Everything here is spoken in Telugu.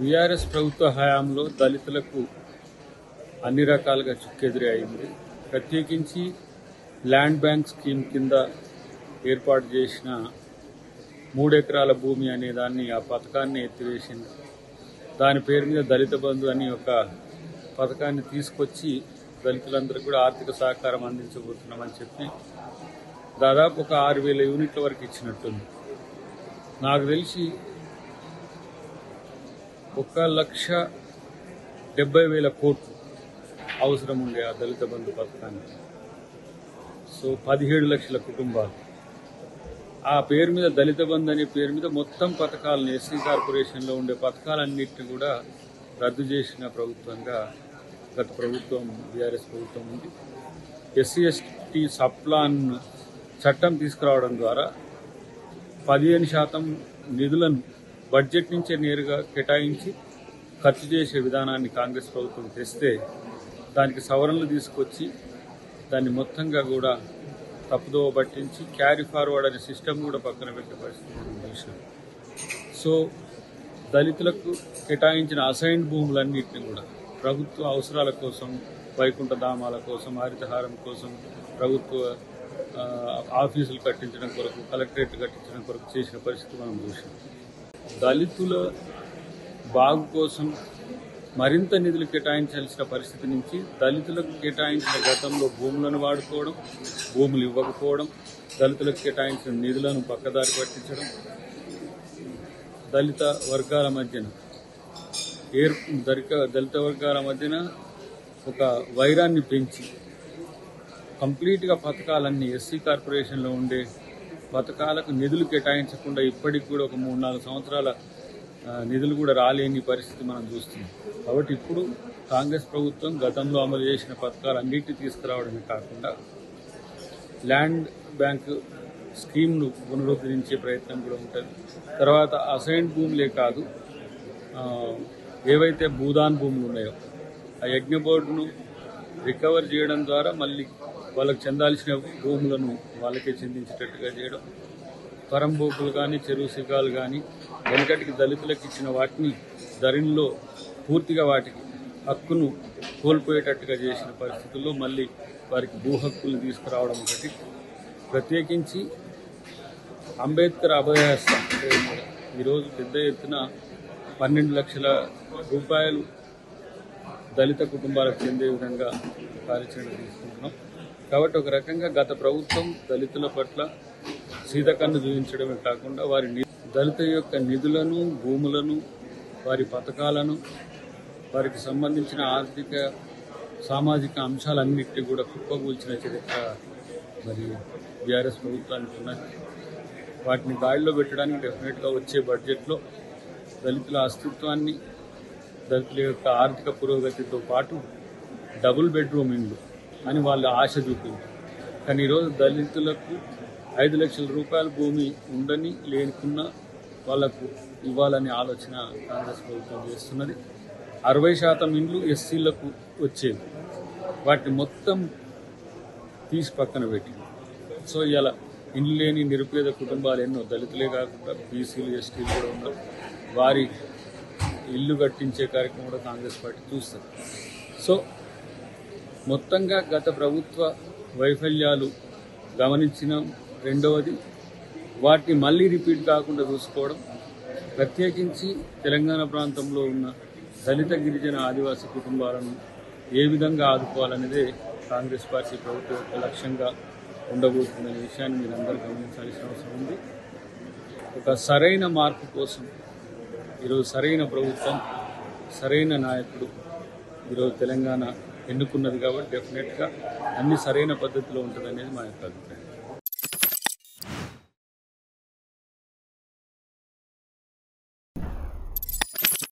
బీఆర్ఎస్ ప్రభుత్వ హయాంలో దళితులకు అన్ని రకాలుగా చుక్కెదురే అయింది ప్రత్యేకించి ల్యాండ్ బ్యాంక్ స్కీమ్ కింద ఏర్పాటు చేసిన మూడు ఎకరాల భూమి అనే దాన్ని ఆ పథకాన్ని ఎత్తివేసింది దాని పేరు మీద దళిత బంధు అని ఒక పథకాన్ని తీసుకొచ్చి దళితులందరికీ కూడా ఆర్థిక సహకారం అందించబోతున్నామని చెప్పి దాదాపు ఒక ఆరు వేల యూనిట్ల వరకు ఇచ్చినట్టుంది నాకు తెలిసి ఒక లక్ష డెబ్బై వేల కోట్లు అవసరం ఉండే ఆ దళిత బంధు పథకానికి సో పదిహేడు లక్షల కుటుంబాలు ఆ పేరు మీద దళిత బంధు అనే పేరు మీద మొత్తం పథకాలను ఎస్సీ కార్పొరేషన్లో ఉండే పథకాలన్నింటినీ కూడా రద్దు చేసిన ప్రభుత్వంగా గత ప్రభుత్వం బీఆర్ఎస్ ప్రభుత్వం ఉంది ఎస్సీ ఎస్టీ సప్లాన్ చట్టం తీసుకురావడం ద్వారా పదిహేను శాతం నిధులను బడ్జెట్ నుంచే నేరుగా కేటాయించి ఖర్చు చేసే విధానాన్ని కాంగ్రెస్ ప్రభుత్వం తెస్తే దానికి సవరణలు తీసుకొచ్చి దాన్ని మొత్తంగా కూడా తప్పుదోవ పట్టించి క్యారీ ఫార్వర్డ్ అనే సిస్టమ్ కూడా పక్కన పెట్టే పరిస్థితి మనం చూసాం సో దళితులకు కేటాయించిన అసైన్ భూములన్నింటినీ కూడా ప్రభుత్వ అవసరాల కోసం వైకుంఠ ధామాల కోసం హరితహారం కోసం ప్రభుత్వ ఆ, ఆఫీసులు కట్టించడం కొరకు కలెక్టరేట్ కట్టించడం కొరకు చేసిన పరిస్థితి మనం చూసాం దళితుల బాగు కోసం మరింత నిధులు కేటాయించాల్సిన పరిస్థితి నుంచి దళితులకు కేటాయించిన గతంలో భూములను వాడుకోవడం భూములు ఇవ్వకపోవడం దళితులకు కేటాయించిన నిధులను పక్కదారి పట్టించడం దళిత వర్గాల మధ్యన ఏర్ దళిత దళిత వర్గాల మధ్యన ఒక వైరాన్ని పెంచి కంప్లీట్గా పథకాలన్నీ ఎస్సీ కార్పొరేషన్లో ఉండే పథకాలకు నిధులు కేటాయించకుండా ఇప్పటికి కూడా ఒక మూడు నాలుగు సంవత్సరాల ఆ, నిధులు కూడా రాలేని పరిస్థితి మనం చూస్తున్నాం కాబట్టి ఇప్పుడు కాంగ్రెస్ ప్రభుత్వం గతంలో అమలు చేసిన పథకాలు అన్నింటినీ తీసుకురావడమే కాకుండా ల్యాండ్ బ్యాంక్ స్కీమ్ను పునరుద్ధరించే ప్రయత్నం కూడా ఉంటుంది తర్వాత అసైన్ భూములే కాదు ఆ, ఏవైతే భూదాన్ భూములు ఉన్నాయో ఆ యజ్ఞ బోర్డును రికవర్ చేయడం ద్వారా మళ్ళీ వాళ్ళకి చెందాల్సిన భూములను వాళ్ళకే చెందించేటట్టుగా చేయడం పరంబోకులు కానీ చెరువు శిఖాలు కానీ వెనకటికి దళితులకు ఇచ్చిన వాటిని ధరణిలో పూర్తిగా వాటికి హక్కును కోల్పోయేటట్టుగా చేసిన పరిస్థితుల్లో మళ్ళీ వారికి భూ హక్కులు తీసుకురావడం ఒకటి ప్రత్యేకించి అంబేద్కర్ అభయహస్త ఈరోజు పెద్ద ఎత్తున పన్నెండు లక్షల రూపాయలు దళిత కుటుంబాలకు చెందే విధంగా కార్యాచరణ తీసుకుంటున్నాం కాబట్టి ఒక రకంగా గత ప్రభుత్వం దళితుల పట్ల సీతకన్ను చూపించడమే కాకుండా వారి ని- దళిత యొక్క నిధులను భూములను వారి పథకాలను వారికి సంబంధించిన ఆర్థిక సామాజిక అంశాలన్నింటినీ కూడా కుప్పకూల్చిన చరిత్ర మరి బీఆర్ఎస్ ప్రభుత్వానికి ఉన్నది వాటిని గాడిలో పెట్టడానికి డెఫినెట్గా వచ్చే బడ్జెట్లో దళితుల అస్తిత్వాన్ని దళితుల యొక్క ఆర్థిక పురోగతితో పాటు డబుల్ బెడ్రూమ్ ఇండ్లు అని వాళ్ళు ఆశ చూపింది కానీ ఈరోజు దళితులకు ఐదు లక్షల రూపాయల భూమి ఉండని లేకున్నా వాళ్లకు ఇవ్వాలనే ఆలోచన కాంగ్రెస్ ప్రభుత్వం చేస్తున్నది అరవై శాతం ఇండ్లు ఎస్సీలకు వచ్చేవి వాటిని మొత్తం తీసి పక్కన పెట్టింది సో ఇలా ఇండ్లు లేని నిరుపేద కుటుంబాలు ఎన్నో దళితులే కాకుండా బీసీలు ఎస్టీలు కూడా ఉన్నారు వారి ఇల్లు కట్టించే కార్యక్రమం కూడా కాంగ్రెస్ పార్టీ చూస్తుంది సో మొత్తంగా గత ప్రభుత్వ వైఫల్యాలు గమనించిన రెండవది వాటిని మళ్ళీ రిపీట్ కాకుండా చూసుకోవడం ప్రత్యేకించి తెలంగాణ ప్రాంతంలో ఉన్న దళిత గిరిజన ఆదివాసీ కుటుంబాలను ఏ విధంగా ఆదుకోవాలనేదే కాంగ్రెస్ పార్టీ ప్రభుత్వ యొక్క లక్ష్యంగా ఉండబోతుందనే విషయాన్ని మీరు అందరూ గమనించాల్సిన అవసరం ఉంది ఒక సరైన మార్పు కోసం ఈరోజు సరైన ప్రభుత్వం సరైన నాయకుడు ఈరోజు తెలంగాణ ఎన్నుకున్నది కాబట్టి డెఫినెట్గా అన్ని సరైన పద్ధతిలో ఉంటుంది అనేది మా యొక్క అభిప్రాయం